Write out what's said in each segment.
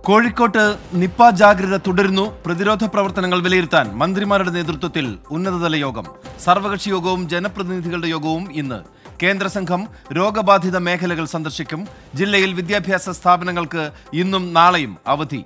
കോഴിക്കോട്ട് നിപ്പ ജാഗ്രത തുടരുന്നു പ്രതിരോധ പ്രവർത്തനങ്ങൾ വിലയിരുത്താൻ മന്ത്രിമാരുടെ നേതൃത്വത്തിൽ ഉന്നതതല യോഗം സർവകക്ഷി യോഗവും ജനപ്രതിനിധികളുടെ യോഗവും ഇന്ന് കേന്ദ്ര സംഘം രോഗബാധിത മേഖലകൾ സന്ദർശിക്കും ജില്ലയിൽ വിദ്യാഭ്യാസ സ്ഥാപനങ്ങൾക്ക് ഇന്നും നാളെയും അവധി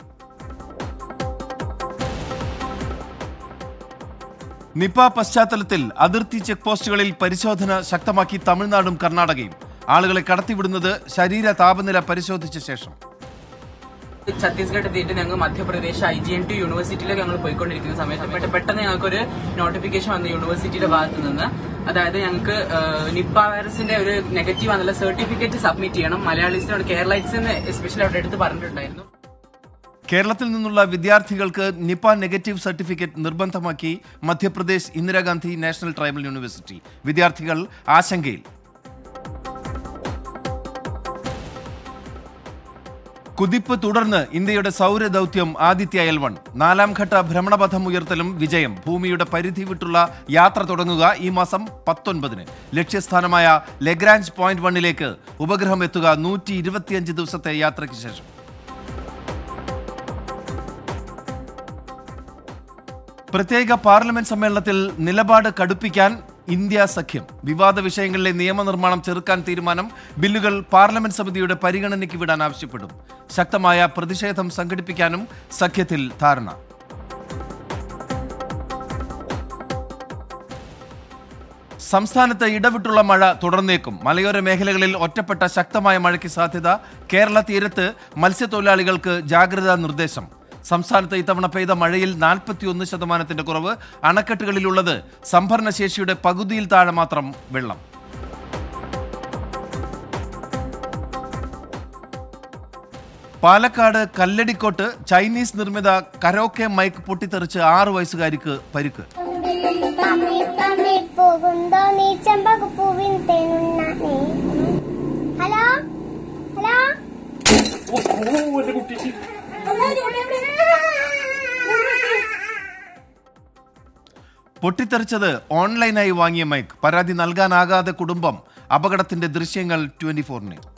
നിപ പശ്ചാത്തലത്തിൽ അതിർത്തി ചെക്ക് പോസ്റ്റുകളിൽ പരിശോധന ശക്തമാക്കി തമിഴ്നാടും കർണാടകയും ആളുകളെ കടത്തിവിടുന്നത് ശരീര താപനില പരിശോധിച്ച ശേഷം ഛത്തീസ്ഗഡ് എത്തിയിട്ട് ഞങ്ങൾ Madhya Pradesh I G N T യൂണിവേഴ്സിറ്റിയിലേക്ക് ഞങ്ങൾ പോയിക്കൊണ്ടിരിക്കുന്ന സമയത്ത് പെട്ടെ- പെട്ടെന്ന് ഞങ്ങൾക്കൊരു നോട്ടിഫിക്കേഷൻ വന്നു യൂണിവേഴ്സിറ്റിയുടെ ഭാഗത്ത് നിന്ന് അതായത് ഞങ്ങൾക്ക് നിപ്പ വൈറസിന്റെ ഒരു നെഗറ്റീവ് ആണെന്നുള്ള സർട്ടിഫിക്കറ്റ് സബ്മിറ്റ് ചെയ്യണം മലയാളീസിനോട് കേരളൈറ്റ്സിന് എസ്പെഷ്യലി അവിടെ എടുത്ത് പറഞ്ഞിട്ടുണ്ടായിരുന്നു കേരളത്തിൽ നിന്നുള്ള വിദ്യാർത്ഥികൾക്ക് നിപ നെഗറ്റീവ് സർട്ടിഫിക്കറ്റ് നിർബന്ധമാക്കി Madhya Pradesh Indira Gandhi national tribal university വിദ്യാർത്ഥികൾ ആശങ്കയിൽ കുതിപ്പ് തുടർന്ന് ഇന്ത്യയുടെ സൗരദൗത്യം ആദിത്യ എൽ വൺ നാലാം ഘട്ട ഭ്രമണപഥം ഉയർത്തലും വിജയം ഭൂമിയുടെ പരിധി വിട്ടുള്ള യാത്ര തുടങ്ങുക ഈ മാസം പത്തൊൻപതിന് ലക്ഷ്യസ്ഥാനമായ ലെഗ്രാഞ്ച് പോയിന്റ് വണ്ണിലേക്ക് ഉപഗ്രഹം എത്തുക നൂറ്റി ഇരുപത്തിയഞ്ച് ദിവസത്തെ യാത്രയ്ക്ക് ശേഷം പ്രത്യേക പാർലമെന്റ് സമ്മേളനത്തിൽ നിലപാട് കടുപ്പിക്കാൻ ഇന്ത്യ സഖ്യം വിവാദ വിഷയങ്ങളിലെ നിയമനിർമ്മാണം ചെറുക്കാൻ തീരുമാനം ബില്ലുകൾ പാർലമെന്റ് സമിതിയുടെ പരിഗണനയ്ക്ക് വിടാൻ ആവശ്യപ്പെടും ശക്തമായ പ്രതിഷേധം സംഘടിപ്പിക്കാനും സഖ്യത്തിൽ ധാരണ സംസ്ഥാനത്ത് ഇടവിട്ടുള്ള മഴ തുടർന്നേക്കും മലയോര മേഖലകളിൽ ഒറ്റപ്പെട്ട ശക്തമായ മഴയ്ക്ക് സാധ്യത കേരള തീരത്ത് മത്സ്യത്തൊഴിലാളികൾക്ക് ജാഗ്രതാ നിർദ്ദേശം സംസ്ഥാനത്ത് ഇത്തവണ പെയ്ത മഴയിൽ നാൽപ്പത്തിയൊന്ന് ശതമാനത്തിന്റെ കുറവ് അണക്കെട്ടുകളിലുള്ളത് സംഭരണശേഷിയുടെ പകുതിയിൽ താഴെ മാത്രം വെള്ളം പാലക്കാട് കല്ലടിക്കോട്ട് ചൈനീസ് നിർമ്മിത കരോക്കെ മൈക്ക് പൊട്ടിത്തെറിച്ച് ആറു വയസ്സുകാരിക്ക് പരിക്ക് തമ്മി തമ്മി പോകുന്തോ നീ ചെമ്പകപ്പൂവിൻ തേനുണ്ണാനേ ഹലോ ഹലോ പൊട്ടിത്തെറിച്ചത് ഓൺലൈനായി വാങ്ങിയ മൈക്ക് പരാതി നൽകാനാകാതെ കുടുംബം അപകടത്തിന്റെ ദൃശ്യങ്ങൾ ട്വന്റി ഫോറിന്